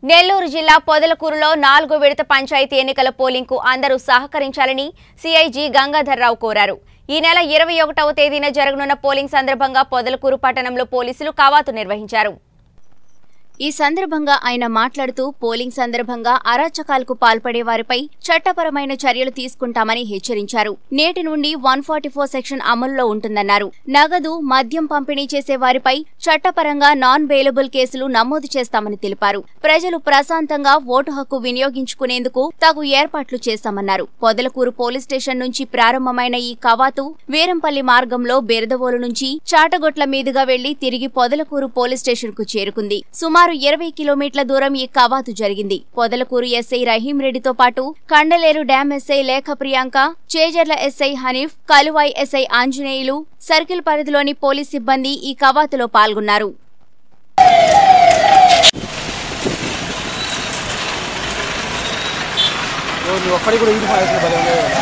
నెల్లూరు జిల్లా పొదలకూరులో నాలుగో విడత పంచాయతీ ఎన్నికల పోలింగ్కు అందరూ సహకరించాలని సిఐజీ గంగాధర్రావు కోరారు ఈ నెల ఇరవై ఒకటవ తేదీన జరగనున్న పోలింగ్ సందర్భంగా పొదలకూరు పట్టణంలో పోలీసులు కవాతు నిర్వహించారు ఈ సందర్భంగా ఆయన మాట్లాడుతూ పోలింగ్ సందర్భంగా అరాచకాలకు పాల్పడే వారిపై చట్టపరమైన చర్యలు తీసుకుంటామని హెచ్చరించారు నేటి నుండి వన్ ఫార్టీ ఫోర్ సెక్షన్ అమలులో ఉంటుందన్నారు నగదు మద్యం పంపిణీ చేసే వారిపై చట్టపరంగా నాన్ బెయిలబుల్ కేసులు నమోదు చేస్తామని తెలిపారు ప్రజలు ప్రశాంతంగా ఓటు హక్కు వినియోగించుకునేందుకు తగు ఏర్పాట్లు చేస్తామన్నారు పొదలకూరు పోలీస్ స్టేషన్ నుంచి ప్రారంభమైన ఈ కవాతు వీరంపల్లి మార్గంలో బెరదవోలు నుంచి చాటగొట్ల మీదుగా వెళ్లి తిరిగి పొదలకూరు పోలీస్ స్టేషన్ కు చేరుకుంది సుమారు ఇరవై కిలోమీటర్ల దూరం ఈ కవాతు జరిగింది పొదలకూరు ఎస్ఐ రహీం రెడ్డితో పాటు Kandaleru dam SI Lekha Priyanka Chejerla SI Hanif Kaluvai SI Anjaneyulu circle పరిధిలోని పోలీస్ సిబ్బంది ఈ కవాతులో పాల్గొన్నారు నువ్వు ఒక్కడి కూడా యూనిఫామ్ వేసిన భలే ఉండేది కదా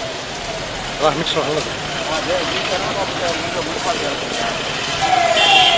రా మిక్స్